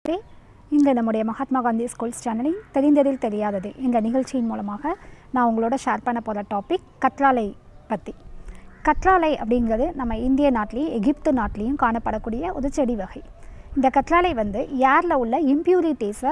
நமஸ்தே இங்கே நம்முடைய மகாத்மா காந்தி ஸ்கூல்ஸ் சேனலில் தெரிந்ததில் தெரியாதது இந்த நிகழ்ச்சியின் மூலமாக நான் உங்களோட ஷேர் பண்ண போகிற டாபிக் கற்றாழை பற்றி கற்றாழை அப்படிங்கிறது நம்ம இந்திய நாட்டிலையும் எகிப்து நாட்டிலையும் காணப்படக்கூடிய ஒரு செடி வகை இந்த கற்றாழை வந்து ஏரில் உள்ள இம்ப்யூரிட்டிஸை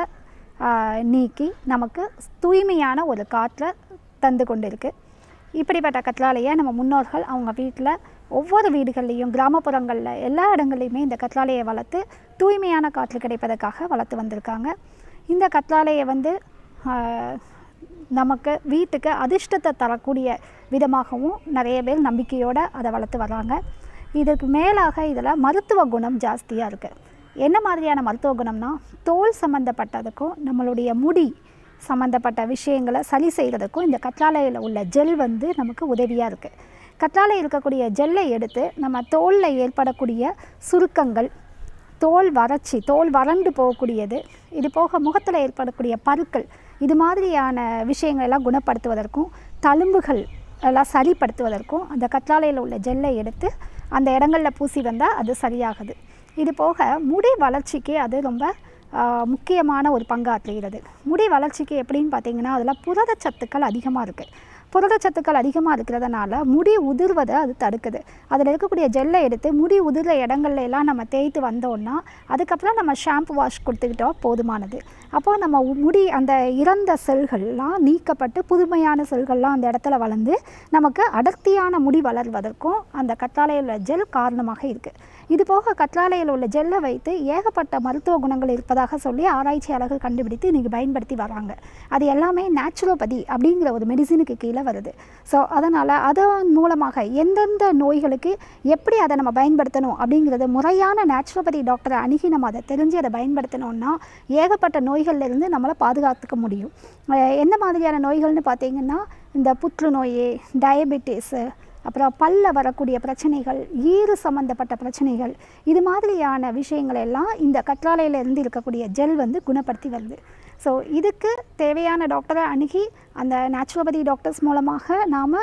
நீக்கி நமக்கு தூய்மையான ஒரு காற்றை தந்து கொண்டிருக்கு இப்படிப்பட்ட கற்றாழையை நம்ம முன்னோர்கள் அவங்க வீட்டில் ஒவ்வொரு வீடுகள்லேயும் கிராமப்புறங்களில் எல்லா இடங்கள்லையுமே இந்த கற்றாழையை வளர்த்து தூய்மையான காற்று கிடைப்பதற்காக வளர்த்து வந்திருக்காங்க இந்த கற்றாழையை வந்து ஆஹ், நமக்கு வீட்டுக்கு அதிர்ஷ்டத்தை தரக்கூடிய விதமாகவும் நிறைய பேர் நம்பிக்கையோடு அதை வளர்த்து வர்றாங்க இதுக்கு மேலாக இதில் மருத்துவ குணம் ஜாஸ்தியாக இருக்குது என்ன மாதிரியான மருத்துவ குணம்னா தோல் சம்மந்தப்பட்டதுக்கும் நம்மளுடைய முடி சம்மந்தப்பட்ட விஷயங்களை சரி செய்கிறதுக்கும் இந்த கற்றாழையில் உள்ள ஜெல் வந்து நமக்கு உதவியாக இருக்குது கற்றாழை இருக்கக்கூடிய ஜெல்லை எடுத்து நம்ம தோலில் ஏற்படக்கூடிய சுருக்கங்கள் தோல் வறட்சி தோல் வறண்டு போகக்கூடியது இது போக முகத்தில் ஏற்படக்கூடிய பருக்கள் இது மாதிரியான விஷயங்கள் எல்லாம் குணப்படுத்துவதற்கும் தழும்புகள் எல்லாம் சரிப்படுத்துவதற்கும் அந்த கற்றாழையில் உள்ள ஜெல்லை எடுத்து அந்த இடங்களில் பூசி வந்தால் அது சரியாகுது இது போக முடி வளர்ச்சிக்கு அது ரொம்ப ஆஹ், முக்கியமான ஒரு பங்காற்றுகிறது முடி வளர்ச்சிக்கு எப்படின்னு பார்த்தீங்கன்னா அதில் புரதச்சத்துக்கள் அதிகமாக இருக்குது புரதச்சத்துக்கள் அதிகமாக இருக்கிறதுனால முடி உதிர்வதை அது தடுக்குது அதில் இருக்கக்கூடிய ஜெல்லை எடுத்து முடி உதிர்ற இடங்கள்ல எல்லாம் நம்ம தேய்த்து வந்தோம்னா அதுக்கப்புறம் நம்ம ஷாம்பு வாஷ் கொடுத்துக்கிட்டோம் போதுமானது அப்போ நம்ம உ- முடி அந்த இறந்த செல்கள்லாம் நீக்கப்பட்டு புதுமையான செல்கள்லாம் அந்த இடத்துல வளர்ந்து நமக்கு அடர்த்தியான முடி வளர்வதற்கும் அந்த கற்றாழையில் உள்ள ஜெல் காரணமாக இருக்குது இது போக கற்றாழையில் உள்ள ஜெல்லை வைத்து ஏகப்பட்ட மருத்துவ குணங்கள் இருப்பதாக சொல்லி ஆராய்ச்சியாளர்கள் கண்டுபிடித்து இன்றைக்கி பயன்படுத்தி வராங்க அது எல்லாமே நேச்சுரோபதி அப்படிங்கிற ஒரு மெடிசினுக்கு கீழே வருது ஸோ அதனால் அதன் மூலமாக எந்தெந்த நோய்களுக்கு எப்படி அதை நம்ம பயன்படுத்தணும் அப்படிங்கிறது முறையான நேச்சுரோபதி டாக்டரை அணுகி நம்ம அதை தெரிஞ்சு அதை பயன்படுத்தணும்னா ஏகப்பட்ட நோய்கள்ல இருந்து நம்மளை பாதுகாத்துக்க முடியும் அஹ் என்ன மாதிரியான நோய்கள்னு பார்த்தீங்கன்னா இந்த புற்றுநோய் டயபெட்டிஸு அப்புறம் பல்ல வரக்கூடிய பிரச்சனைகள் ஈறு சம்மந்தப்பட்ட பிரச்சனைகள் இது மாதிரியான விஷயங்கள் எல்லாம் இந்த கற்றாழையில இருந்து இருக்கக்கூடிய ஜெல் வந்து குணப்படுத்தி வருது ஸோ இதுக்கு தேவையான டாக்டரை அணுகி அந்த நேச்சுரோபதி டாக்டர்ஸ் மூலமாக நாம்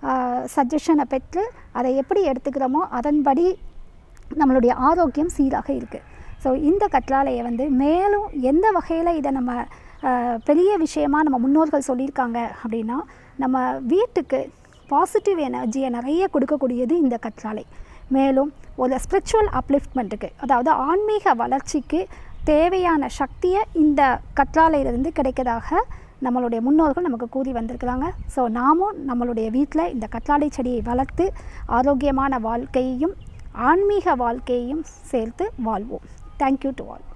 சஜஷனை பெற்று அதை எப்படி எடுத்துக்கிறோமோ அதன்படி நம்மளுடைய ஆரோக்கியம் சீராக இருக்குது ஸோ இந்த கற்றாழையை வந்து மேலும் எந்த வகையில் இதை நம்ம ஆஹ், பெரிய விஷயமா நம்ம முன்னோர்கள் சொல்லியிருக்காங்க அப்படின்னா நம்ம வீட்டுக்கு பாசிட்டிவ் எனர்ஜியை நிறைய கொடுக்கக்கூடியது இந்த கற்றாழை மேலும் ஒரு ஸ்பிரிச்சுவல் அப்லிஃப்ட்மெண்ட்டுக்கு அதாவது ஆன்மீக வளர்ச்சிக்கு தேவையான சக்தியை இந்த கற்றாழையிலிருந்து கிடைக்கதாக நம்மளுடைய முன்னோர்கள் நமக்கு கூறி வந்திருக்கிறாங்க ஸோ நாமும் நம்மளுடைய வீட்டில் இந்த கற்றாழை செடியை வளர்த்து ஆரோக்கியமான வாழ்க்கையையும் ஆன்மீக வாழ்க்கையையும் சேர்த்து வாழ்வோம் தேங்க்யூ டு ஆல்